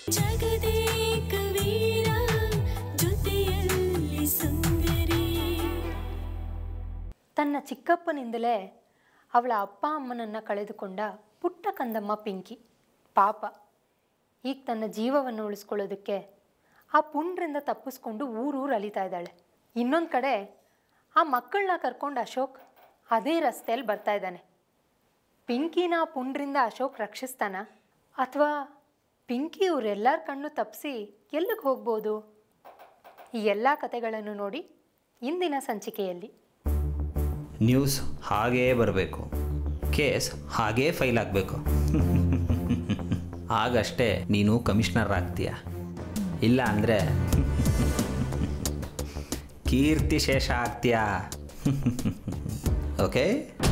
ಜಗದೇಕ ವೀರ ಜೊತೆಯಲ್ಲಿ ಸುಂದರಿ ತನ್ನ ಚಿಕ್ಕಪ್ಪನಿಂದಲೇ ಅವಳ ಅಪ್ಪ ಅಮ್ಮನನ್ನು ಕಳೆದುಕೊಂಡ ಪುಟ್ಟ ಕಂದಮ್ಮ ಪಿಂಕಿ ಪಾಪ ಈಗ ತನ್ನ ಜೀವವನ್ನು ಉಳಿಸ್ಕೊಳ್ಳೋದಕ್ಕೆ ಆ ಪುಂಡ್ರಿಂದ ತಪ್ಪಿಸ್ಕೊಂಡು ಊರೂರು ಅಲಿತಾ ಇದ್ದಾಳೆ ಇನ್ನೊಂದು ಕಡೆ ಆ ಮಕ್ಕಳನ್ನ ಕರ್ಕೊಂಡು ಅಶೋಕ್ ಅದೇ ರಸ್ತೆಯಲ್ಲಿ ಬರ್ತಾ ಇದ್ದಾನೆ ಪಿಂಕಿನ ಆ ಪುಂಡ್ರಿಂದ ಅಶೋಕ್ ರಕ್ಷಿಸ್ತಾನ ಅಥವಾ ಪಿಂಕಿ ಇವರೆಲ್ಲರ ಕಣ್ಣು ತಪ್ಪಿಸಿ ಎಲ್ಲಿಗೆ ಹೋಗ್ಬೋದು ಈ ಎಲ್ಲ ಕತೆಗಳನ್ನು ನೋಡಿ ಇಂದಿನ ಸಂಚಿಕೆಯಲ್ಲಿ ನ್ಯೂಸ್ ಹಾಗೇ ಬರಬೇಕು ಕೇಸ್ ಹಾಗೇ ಫೈಲ್ ಆಗಬೇಕು ಆಗಷ್ಟೇ ನೀನು ಕಮಿಷನರ್ ಆಗ್ತೀಯ ಇಲ್ಲ ಅಂದರೆ ಕೀರ್ತಿ ಶೇಷ ಆಗ್ತೀಯಾ ಓಕೆ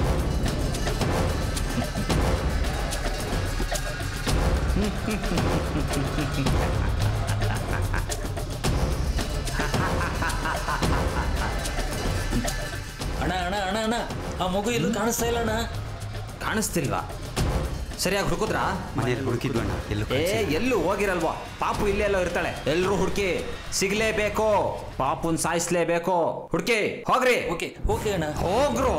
ಅಣ್ಣ ಅಣ್ಣ ಅಣ್ಣ ಅಣ್ಣ ಆ ಮಗು ಎಲ್ಲೂ ಕಾಣಿಸ್ತಾ ಇಲ್ಲ ಅಣ್ಣ ಕಾಣಿಸ್ತಿಲ್ವಾ ಸರಿಯಾಗಿ ಹುಡುಕಿದ್ರಾ ಮನೇಲಿ ಹುಡುಕಿದ್ವಣ್ಣ ಎಲ್ಲೂ ಏ ಎಲ್ಲೂ ಹೋಗಿರಲ್ವಾ ಪಾಪು ಇಲ್ಲೇ ಎಲ್ಲೋ ಇರ್ತಾಳೆ ಎಲ್ರೂ ಹುಡುಕಿ ಸಿಗ್ಲೇಬೇಕು ಪಾಪುನ್ ಸಾಯಿಸ್ಲೇಬೇಕು ಹುಡುಕಿ ಹೋಗ್ರಿ ಓಕೆ ಓಕೆ ಅಣ್ಣ ಹೋಗ್ರು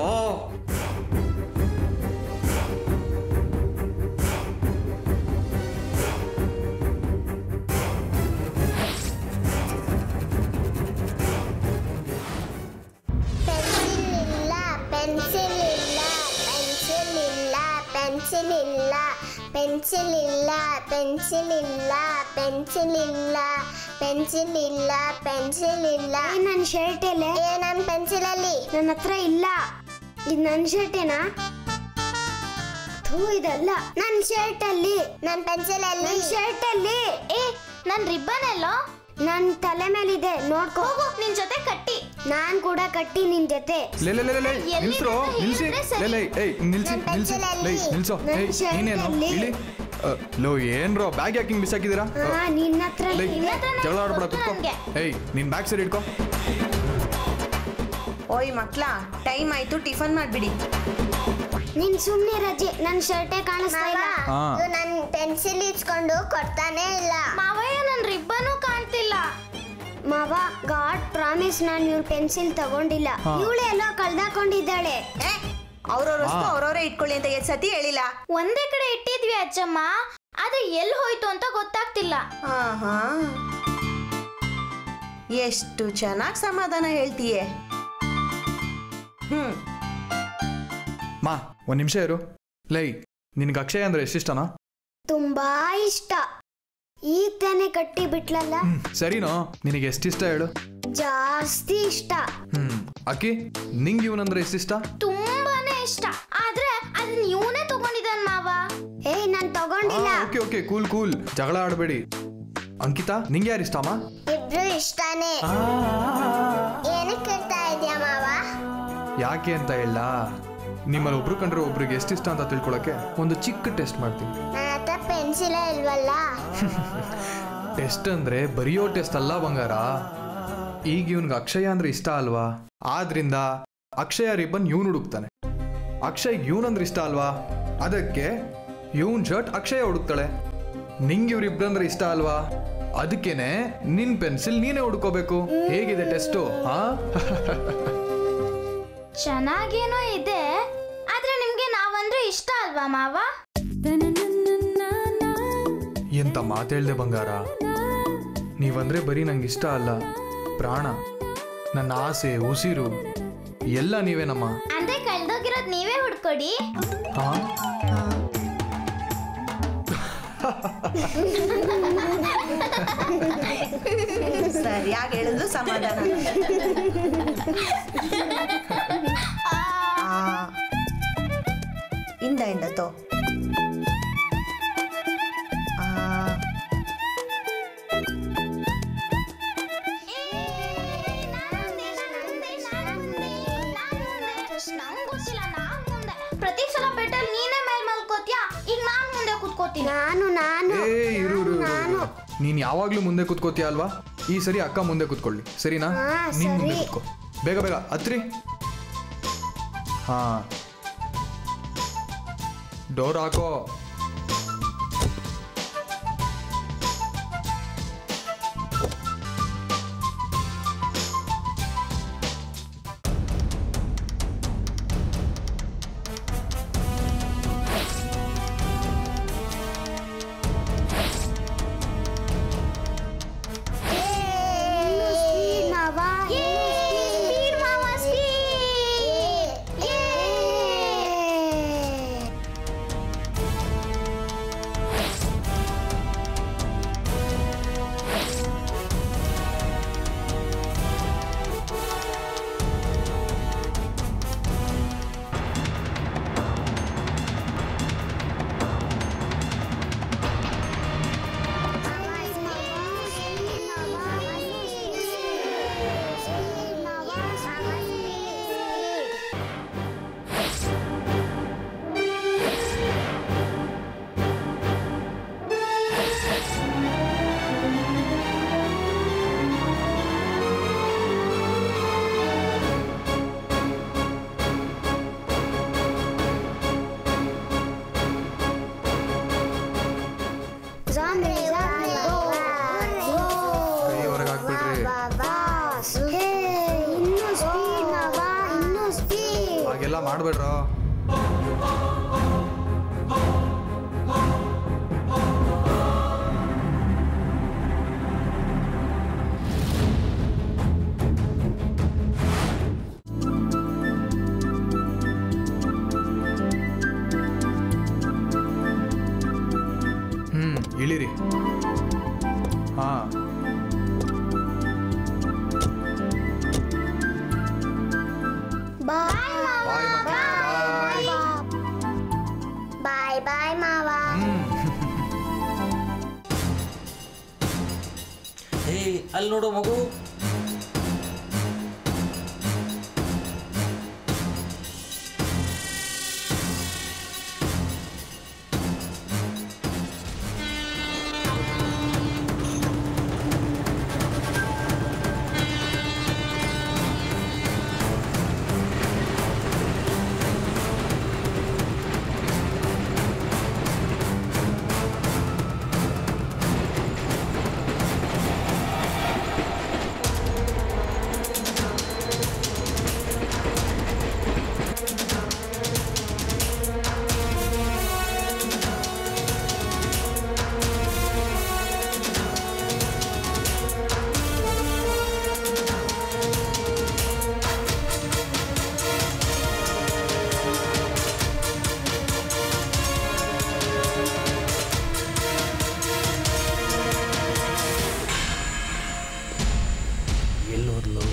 ಪೆನ್ಸಿಲ್ ಇಲ್ಲ ಪೆನ್ಸಿಲ್ ಇಲ್ಲ ಪೆನ್ಸಿಲ್ ಇಲ್ಲ ಪೆನ್ಸಿಲ್ ಇಲ್ಲ ಪೆನ್ಸಿಲ್ ಇಲ್ಲ ಪೆನ್ಸಿಲ್ ಇಲ್ಲ ಪೆನ್ಸಿಲ್ ಇಲ್ಲ ಪೆನ್ಸಿಲ್ ಇಲ್ಲ ನನ್ನ ಶರ್ಟ್ ಎಲ್ಲ ಏ ನನ್ನ ಪೆನ್ಸಿಲ್ ಅಲ್ಲಿ ನನ್ನ ಹತ್ರ ಇಲ್ಲ ಇದು ನನ್ನ ಶರ್ಟೇನಾ ಥೂ ಇದಲ್ಲ ನನ್ನ ಶರ್ಟ್ ಅಲ್ಲಿ ನನ್ನ ಪೆನ್ಸಿಲ್ ಅಲ್ಲಿ ಶರ್ಟ್ ಅಲ್ಲಿ ಏ ನನ್ನ ರಿಬ್ಬನ್ ಎಲ್ಲೋ ನನ್ನ ತಲೆ ಮೇಲಿದೆ ನೋಡ್ಕೋ ಹೋಗು ನಿನ್ ಜೊತೆ ಕಟ್ಟಿ ನಾನ್ ಕೂಡ ಕಟ್ಟಿ ನಿನ್ ಜೊತೆ ಲೇ ಲೇ ಲೇ ಲೇ, ಲೇ ಎಲ್ಲಿದೆ ನಿಲ್ಸ್ರೋ ಅಂತ ನಿಲ್ಸಿ ಹೇಳಿದ್ರೆ ಸರಿ. ಲೇ ಲೇ ಏಯ್ ನಿಲ್ಸಿ ನನ್ ನಿಲ್ಸಿ pencil ಲೇ ಅಲ್ಲಿ, ನಿಲ್ಸೋ ನನ್ ಏಯ್ shirt ನೀನೇನು ಅಲ್ಲಿ. ಇಲ್ಲಿ ಅ, ಲೋ ಏನ್ರೋ ಬ್ಯಾಗ್ ಯಾಕೆ ಹಿಂಗ್ ಬಿಸಾಕಿದ್ದೀರಾ ಹಾ ನಿನ್ನ ಹತ್ರ ಲೇ ನಿನ್ನ ಹತ್ರನೇ ಜಗಳ ಆಡ್ಬೇಡ ಗೊತ್ತು ಕುತ್ಕೋ ನನ್ಗೆ. ಏಯ್ ನಿನ್ ಬ್ಯಾಗ್ ಸರಿ ಇಟ್ಕೋ ಓಯ್ ಮಕ್ಳ ಟೈಮ್ ಆಯ್ತು ಟಿಫನ್ ಮಾಡ್ಬಿಡಿ ನೀನ್ ಸುಮ್ನೆ ರಜೆ ನನ್ ಶರ್ಟೇ ಕಾಣಿಸ್ತಾ ಇಲ್ಲ ಹಾ. ನನ್ ಪೆನ್ಸಿಲ್ ಇಸ್ಕೊಂಡು ಕೊಡ್ತಾನೆ ಇಲ್ಲ ಮಾವಯ್ಯ ನನ್ ರಿಬ್ಬನು ಕಾಣ್ತಿಲ್ಲ ಮಾವ ಗಾಡ್ ಪ್ರಾಮಿಸ್ ನಾನು ಇವ್ರ ಪೆನ್ಸಿಲ್ ತಗೊಂಡಿಲ್ಲ ಹಾ. ಇವಳು ಎಲ್ಲೋ ಕಳ್ದಾಕೊಂಡಿದ್ದಾಳೆ ಅವ್ರವ್ರ ವಸ್ತು ಹಾ. ಅವ್ರವ್ರೇ ಇಟ್ಕೊಳ್ಳಿ ಅಂತ ಎಷ್ಟ್ ಸತಿ ಹೇಳಿಲ್ಲ ಒಂದೇ ಕಡೆ ಇಟ್ಟಿದ್ವಿ ಅಜ್ಜಮ್ಮ ಆದ್ರೆ ಎಲ್ಲಿ ಹೋಯ್ತು ಅಂತ ಗೊತ್ತಾಗ್ತಿಲ್ಲ ಆಹಾ ಎಷ್ಟು ಚೆನ್ನಾಗಿ ಸಮಾಧಾನ ಹೇಳ್ತೀಯೇ ಹ್ಮ್ ಮಾ ಒಂದ್ ನಿಮಿಷ ಇರು ಲೈ ನಿನ್ಗೆ ಅಕ್ಷಯ್ ಅಂದ್ರೆ ಎಷ್ಟಿಷ್ಟನಾ ತುಂಬಾ ಇಷ್ಟ ಈಗ ತಾನೇ ಕಟ್ಟಿ ಬಿಟ್ಲಲ್ಲ ಹ್ಮ್ ಸರಿನೋ ನಿನಗೆ ಎಷ್ಟಿಷ್ಟ ಹೇಳು ಜಾಸ್ತಿ ಇಷ್ಟ ಹ್ಮ್ ಅಕ್ಕಿ ನಿಂಗೆ ಇವನಂದ್ರೆ ಎಷ್ಟಿಷ್ಟ ತುಂಬಾನೇ ಇಷ್ಟ ಆದ್ರೆ ಅದನ್ನ ಇವನೇ ತಗೊಂಡಿದ್ದಾನ ಮಾವ ಏಯ್ ನಾನ್ ತಗೊಂಡಿಲ್ಲ ಓಕೆ ಓಕೆ ಕೂಲ್ ಕೂಲ್ ಜಗಳ ಆಡಬೇಡಿ ಅಂಕಿತಾ ನಿಂಗೆ ಯಾರು ಇಷ್ಟಮ್ಮ ಇಬ್ರು ಇಷ್ಟಾನೇ ಏನಕ್ಕೆ ಇರ್ತಾ ಇದೆಯಾ ಮಾವ ಯಾಕೆ ಅಂತ ಹೇಳ ನಿಮ್ಮಲ್ಲಿ ಒಬ್ರು ಕಂಡ್ರೆ ಒಬ್ರಿಗೆ ಎಷ್ಟಿಷ್ಟ ಅಂತ ತಿಳ್ಕೊಳಕ್ಕೆ ಒಂದು ಚಿಕ್ಕ ಟೆಸ್ಟ್ ಮಾಡ್ತೀನಿ ನನ್ನ ಹತ್ರ ಪೆನ್ಸಿಲೇ ಇಲ್ವಲ್ಲ ಟೆಸ್ಟ್ ಅಂದ್ರೆ ಬರೆಯೋ ಟೆಸ್ಟ್ ಅಲ್ಲ ಬಂಗಾರ ಈಗ ಇವನ್ಗೆ ಅಕ್ಷಯ ಅಂದ್ರೆ ಇಷ್ಟ ಅಲ್ವಾ ಆದ್ರಿಂದ ಅಕ್ಷಯ ರಿಬ್ಬನ್ ಇವನು ಹುಡುಕ್ತಾನೆ ಅಕ್ಷಯ್ ಇವನಂದ್ರೆ ಇಷ್ಟ ಅಲ್ವಾ ಅದಕ್ಕೆ ಇವನ್ ಶರ್ಟ್ ಅಕ್ಷಯ ಹುಡುಕ್ತಾಳೆ ನಿಂಗೆ ಇವ್ರಿಬ್ರಂದ್ರೆ ಇಷ್ಟ ಅಲ್ವಾ ಅದಕ್ಕೇನೆ ನಿನ್ ಪೆನ್ಸಿಲ್ ನೀನೇ ಹುಡ್ಕೋಬೇಕು ಹೇಗಿದೆ ಟೆಸ್ಟು ಹಾ ಚೆನ್ನಾಗೇನೋ ಇದೆ ಆದ್ರೆ ನಿಮ್ಗೆ ನಾವಂದ್ರೆ ಇಷ್ಟ ಅಲ್ವಾ ಮಾವ ಎಂತ ಮಾತೇಳ್ದೆ ಬಂಗಾರ ನೀವಂದ್ರೆ ಬರೀ ನಂಗೆ ಇಷ್ಟ ಅಲ್ಲ ಪ್ರಾಣ ನನ್ನ ಆಸೆ ಉಸಿರು ಎಲ್ಲ ನೀವೇನಮ್ಮ ಅಂದ್ರೆ ಕಳ್ದೋಗಿರೋದ್ ನೀವೇ ಹುಡ್ಕೊಡಿ ಹಾ ಸರಿಯಾಗಿ ಹೇಳಿದ್ರು ಸಮಾಧಾನ ಆ. ಇಂದ ಇಂದ ತೋ ಆ. ಪ್ರತಿ ಸಲ ಬೆಟ್ಟಲ್ಲಿ ನೀನೇ ಮೇಲ್ ಮಲ್ಕೋತ್ಯಾ ಈಗ ನಾನ್ ಮುಂದೆ ಕೂತ್ಕೋತೀನಿ ನಾನು ನಾನು ಏ ಇರು ಇರು, ಇರು, ಇರು. ನೀನ್ ಯಾವಾಗ್ಲೂ ಮುಂದೆ ಕುತ್ಕೋತೀಯ ಅಲ್ವಾ ಈ ಸರಿ ಅಕ್ಕ ಮುಂದೆ ಕುತ್ಕೊಳ್ಳಿ ಸರಿನಾ ಹಾ, ನೀನ್ ಮುಂದೆ ಸರಿ. ಕುತ್ಕೋ ಬೇಗ ಬೇಗ ಹತ್ರಿ ಹಾ ಡೋರ್ ಹಾಕೋ ಹಾಗೆಲ್ಲ ಮಾಡ್ಬೇಡ್ರೋ ಹ್ಮ್ ಇಳಿರಿ ಹಾ ಬಾಯ್ ಬಾಯ್ ಬಾಯ್ ಬಾಯ್ ಬಾಯ್ ಮಾವ ಹ್ಮ್ ಹೇ ಅಲ್ಲಿ ನೋಡು ಮಗು ಎಲ್ಲೋದ್ಲು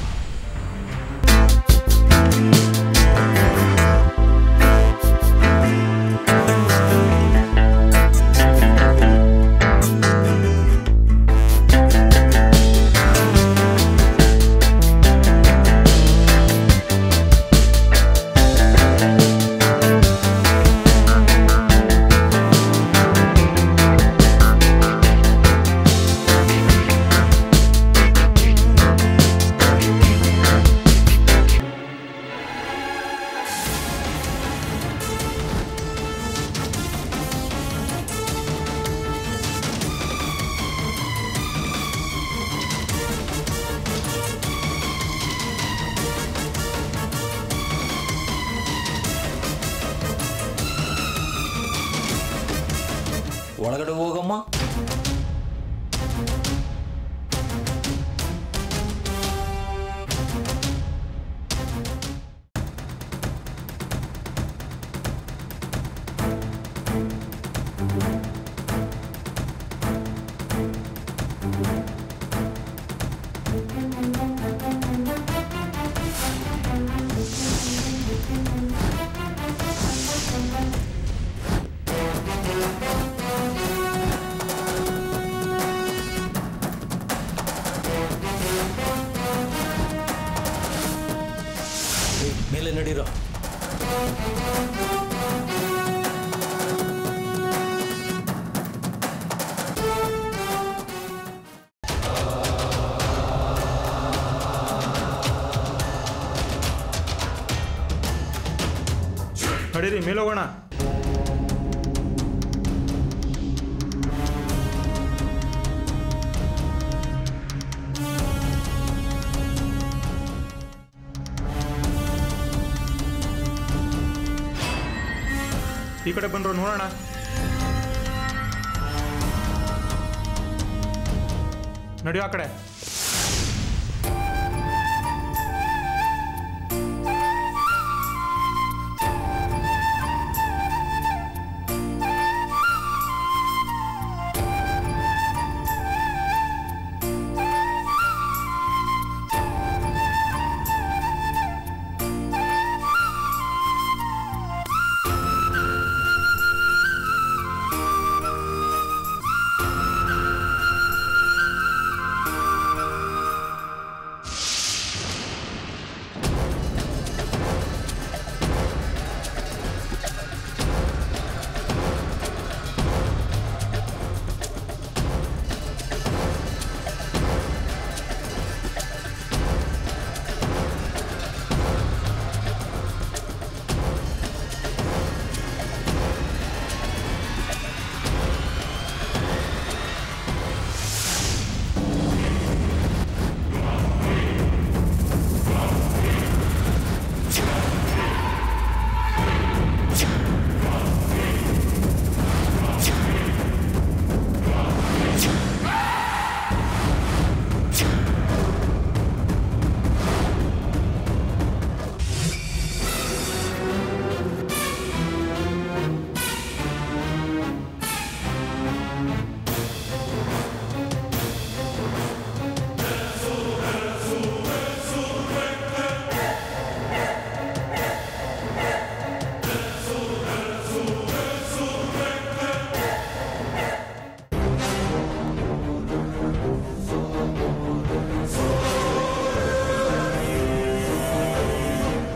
ಒಳಗಡೆ ಹೋಗಮ್ಮ ಏ, ಮೇಲೆ ನಡೀರೋ ನಡೀರಿ ಮೇಲೆ ಹೋಗೋಣ ಈ ಕಡೆ ಬಂದ್ರು ನೋಡೋಣ ನಡೆಯೋ ಆ ಕಡೆ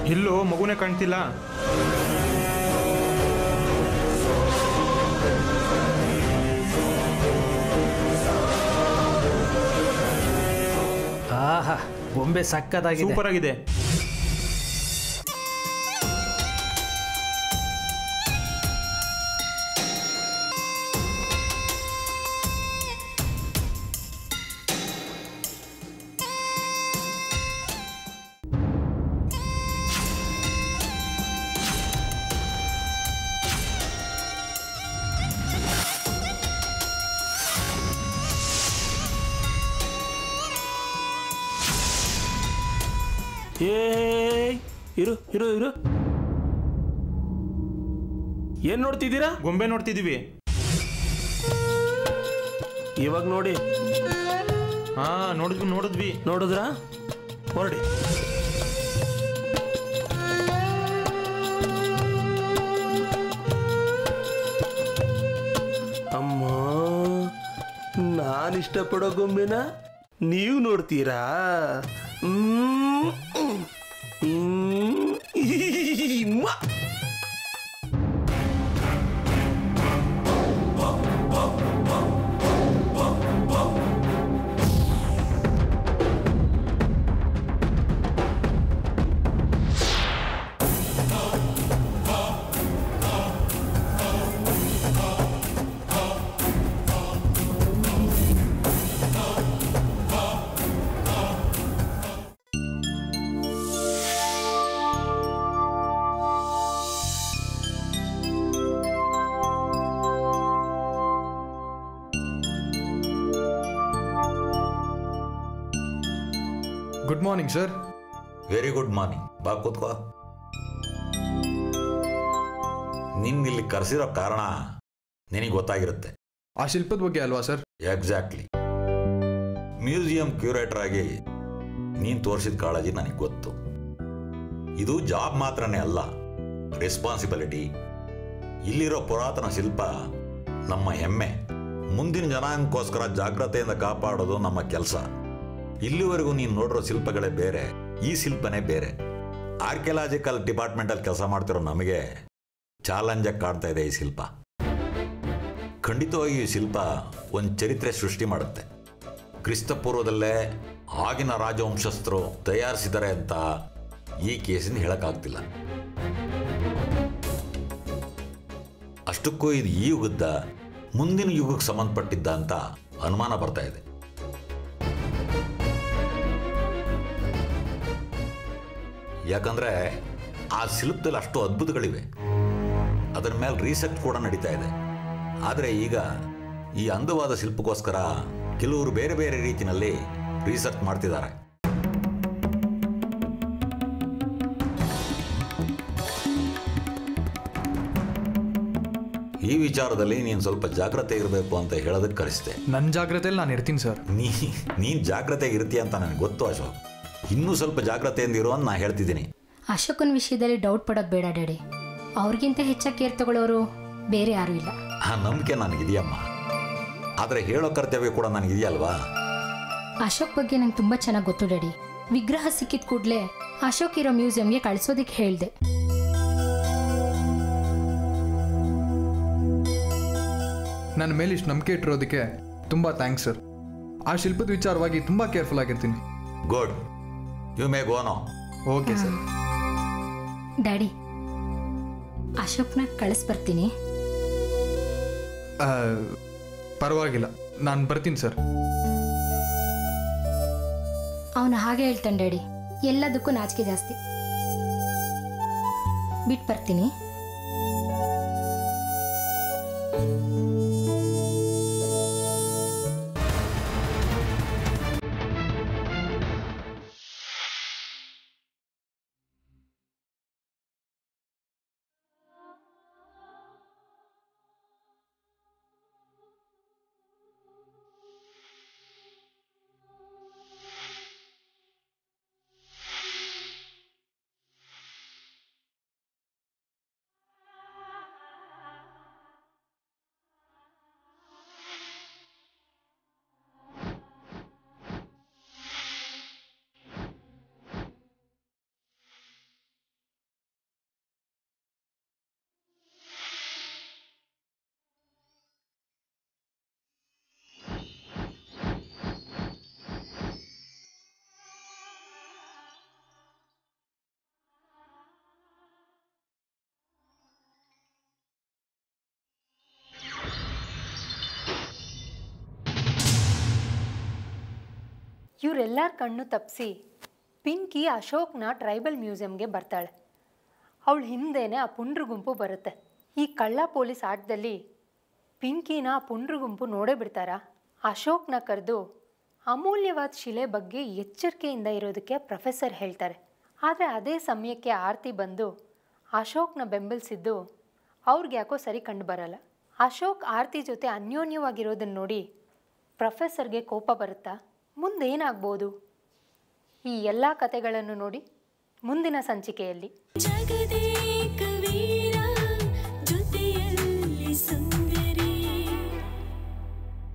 ಇಲ್ಲೋ ಮಗುನೇ ಕಾಣ್ತಿಲ್ಲ ಆಹಾ ಗೊಂಬೆ ಸಕ್ಕದಾಗಿದೆ ಸೂಪರ್ ಆಗಿದೆ ಏಯ್ ಇರು ಇರು ಇರು ಏನ್ ನೋಡ್ತಿದ್ದೀರಾ ಗೊಂಬೆ ನೋಡ್ತಿದೀವಿ ಇವಾಗ ನೋಡಿ ಹಾ ನೋಡಿದ್ವಿ ನೋಡಿದ್ವಿ ನೋಡಿದ್ರಾ ಹೊರಡಿ ಅಮ್ಮ ನಾನು ಇಷ್ಟಪಡೋ ಗೊಂಬೆನ ನೀವು ನೋಡ್ತೀರಾ ಹ್ಮ್. ಹ್ಮ್. ಇಮ್ಮ. Good morning sir very good morning ಬಾ ಕೂತ್ಕೋ ನಿನ್ನ ಇಲ್ಲಿ ಕರೆಸಿರೋ ಕಾರಣ ನಿನಗೆ ಗೊತ್ತಾಗಿರುತ್ತೆ ಆ ಶಿಲ್ಪದ ಬಗ್ಗೆ ಅಲ್ವಾ ಸರ್ ಎಕ್ಸಾಕ್ಟ್ಲಿ ಮ್ಯೂಸಿಯಂ ಕ್ಯೂರೇಟರ್ ಆಗಿ ನೀನು ತೋರಿಸಿದ ಕಾಳಜಿ ನನಗೆ ಗೊತ್ತು ಇದು ಜಾಬ್ ಮಾತ್ರನೇ ಅಲ್ಲ ರೆಸ್ಪಾನ್ಸಿಬಿಲಿಟಿ ಇಲ್ಲಿರೋ ಪುರಾತನ ಶಿಲ್ಪ ನಮ್ಮ ಹೆಮ್ಮೆ ಮುಂದಿನ ಜನಾಂಗಕ್ಕೋಸ್ಕರ ಜಾಗ್ರತೆಯಿಂದ ಕಾಪಾಡೋದು ನಮ್ಮ ಕೆಲಸ ಇಲ್ಲಿವರೆಗೂ ನೀನು ನೋಡಿರೋ ಶಿಲ್ಪಗಳೇ ಬೇರೆ ಈ ಶಿಲ್ಪನೇ ಬೇರೆ ಆರ್ಕಿಯಲಾಜಿಕಲ್ ಡಿಪಾರ್ಟ್ಮೆಂಟಲ್ಲಿ ಕೆಲಸ ಮಾಡ್ತಿರೋ ನಮಗೆ ಚಾಲೆಂಜಾಗಿ ಕಾಡ್ತಾ ಇದೆ ಈ ಶಿಲ್ಪ ಖಂಡಿತವಾಗಿ ಈ ಶಿಲ್ಪ ಒಂದು ಚರಿತ್ರೆ ಸೃಷ್ಟಿ ಮಾಡುತ್ತೆ ಕ್ರಿಸ್ತಪೂರ್ವದಲ್ಲೇ ಆಗಿನ ರಾಜವಂಶಸ್ಥರು ತಯಾರಿಸಿದ್ದಾರೆ ಅಂತ ಈ ಕೇಸಿನ ಹೇಳಕ್ಕಾಗ್ತಿಲ್ಲ ಅಷ್ಟಕ್ಕೂ ಇದು ಈ ಯುಗದ ಮುಂದಿನ ಯುಗಕ್ಕೆ ಸಂಬಂಧಪಟ್ಟಿದ್ದ ಅಂತ ಅನುಮಾನ ಬರ್ತಾ ಇದೆ ಯಾಕಂದ್ರೆ ಆ ಶಿಲ್ಪದಲ್ಲಿ ಅಷ್ಟು ಅದ್ಭುತಗಳಿವೆ ಅದರ ಮೇಲೆ ರಿಸರ್ಚ್ ಕೂಡ ನಡೀತಾ ಇದೆ ಆದರೆ ಈಗ ಈ ಅಂದವಾದ ಶಿಲ್ಪಕ್ಕೋಸ್ಕರ ಕೆಲವರು ಬೇರೆ ಬೇರೆ ರೀತಿಯಲ್ಲಿ ರಿಸರ್ಚ್ ಮಾಡ್ತಿದ್ದಾರೆ ಈ ವಿಚಾರದಲ್ಲಿ ನೀನು ಸ್ವಲ್ಪ ಜಾಗ್ರತೆ ಇರಬೇಕು ಅಂತ ಹೇಳೋದಕ್ಕೆ ಕರೆಸಿದೆ ನನ್ನ ಜಾಗ್ರತೆಯಲ್ಲಿ ನಾನು ಇರ್ತೀನಿ ಸರ್ ನೀ ನೀನು ಜಾಗ್ರತೆ ಇರ್ತೀಯ ಅಂತ ನನಗೆ ಗೊತ್ತು ಅಶೋಕ್ ಇನ್ನೂ ಸ್ವಲ್ಪ ಜಾಗ್ರತೆಯಿಂದ ಇರು ಅಂತ ನಾ ಹೇಳ್ತಿದ್ದೀನಿ ಅಶೋಕನ ವಿಷಯದಲ್ಲಿ ಡೌಟ್ ಪಡೋದು ಬೇಡ ಡ್ಯಾಡಿ ಅವ್ರಿಗಿಂತ ಹೆಚ್ಚಾಗಿ ಕೇರ್ ತಗೊಳ್ಳೋರು ಬೇರೆ ಯಾರೂ ಇಲ್ಲ ಆ ನಂಬಿಕೆ ನನಗಿದೆಯಮ್ಮ ಆದರೆ ಹೇಳೋ ಕರ್ತವ್ಯ ಕೂಡ ನನಗಿದೆಯಲ್ವಾ ಅಶೋಕ್ ಬಗ್ಗೆ ನಂಗೆ ತುಂಬ ಚೆನ್ನಾಗಿ ಗೊತ್ತು ಡ್ಯಾಡಿ ವಿಗ್ರಹ ಸಿಕ್ಕಿದ ಕೂಡಲೇ ಅಶೋಕ್ ಇರೋ ಮ್ಯೂಸಿಯಂಗೆ ಕಳಿಸೋದಕ್ಕೆ ಹೇಳಿದೆ ನನ್ನ ಮೇಲೆ ಇಷ್ಟು ನಂಬಿಕೆ ಇಟ್ಟಿರೋದಕ್ಕೆ ತುಂಬ ಥ್ಯಾಂಕ್ಸ್ ಸರ್ ಆ ಶಿಲ್ಪದ ವಿಚಾರವಾಗಿ ತುಂಬ ಕೇರ್ಫುಲ್ ಆಗಿರ್ತೀನಿ good you may go now okay sir daddy ಅಶೋಕ್ನ ಕಳಿಸ್ಬರ್ತೀನಿ ಪರವಾಗಿಲ್ಲ ನಾನು ಬರ್ತೀನಿ ಸರ್ ಅವನು ಹಾಗೆ ಹೇಳ್ತಾನೆ ಡ್ಯಾಡಿ ಎಲ್ಲದಕ್ಕೂ ನಾಚಿಕೆ ಜಾಸ್ತಿ ಬಿಟ್ಟು ಬರ್ತೀನಿ ಇವರೆಲ್ಲರ ಕಣ್ಣು ತಪ್ಪಿಸಿ ಪಿಂಕಿ ಅಶೋಕ್ನ ಟ್ರೈಬಲ್ ಮ್ಯೂಸಿಯಂಗೆ ಬರ್ತಾಳೆ ಅವಳ ಹಿಂದೆನೇ ಆ ಪುಂಡ್ರ ಗುಂಪು ಬರುತ್ತೆ ಈ ಕಳ್ಳ ಪೊಲೀಸ್ ಆಟದಲ್ಲಿ ಪಿಂಕಿನ ಆ ಪುಂಡ್ರ ಗುಂಪು ನೋಡೇ ಬಿಡ್ತಾರಾ ಅಶೋಕ್ನ ಕರೆದು ಅಮೂಲ್ಯವಾದ ಶಿಲೆ ಬಗ್ಗೆ ಎಚ್ಚರಿಕೆಯಿಂದ ಇರೋದಕ್ಕೆ ಪ್ರೊಫೆಸರ್ ಹೇಳ್ತಾರೆ ಆದರೆ ಅದೇ ಸಮಯಕ್ಕೆ ಆರತಿ ಬಂದು ಅಶೋಕ್ನ ಬೆಂಬಲಿಸಿದ್ದು ಅವ್ರಿಗೆ ಯಾಕೋ ಸರಿ ಕಂಡು ಬರಲ್ಲ ಅಶೋಕ್ ಆರತಿ ಜೊತೆ ಅನ್ಯೋನ್ಯವಾಗಿರೋದನ್ನ ನೋಡಿ ಪ್ರೊಫೆಸರ್ಗೆ ಕೋಪ ಬರುತ್ತಾ ಮುಂದೇನಾಗ್ಬೋದು ಈ ಎಲ್ಲ ಕತೆಗಳನ್ನು ನೋಡಿ ಮುಂದಿನ ಸಂಚಿಕೆಯಲ್ಲಿ ಜಗದೇಕ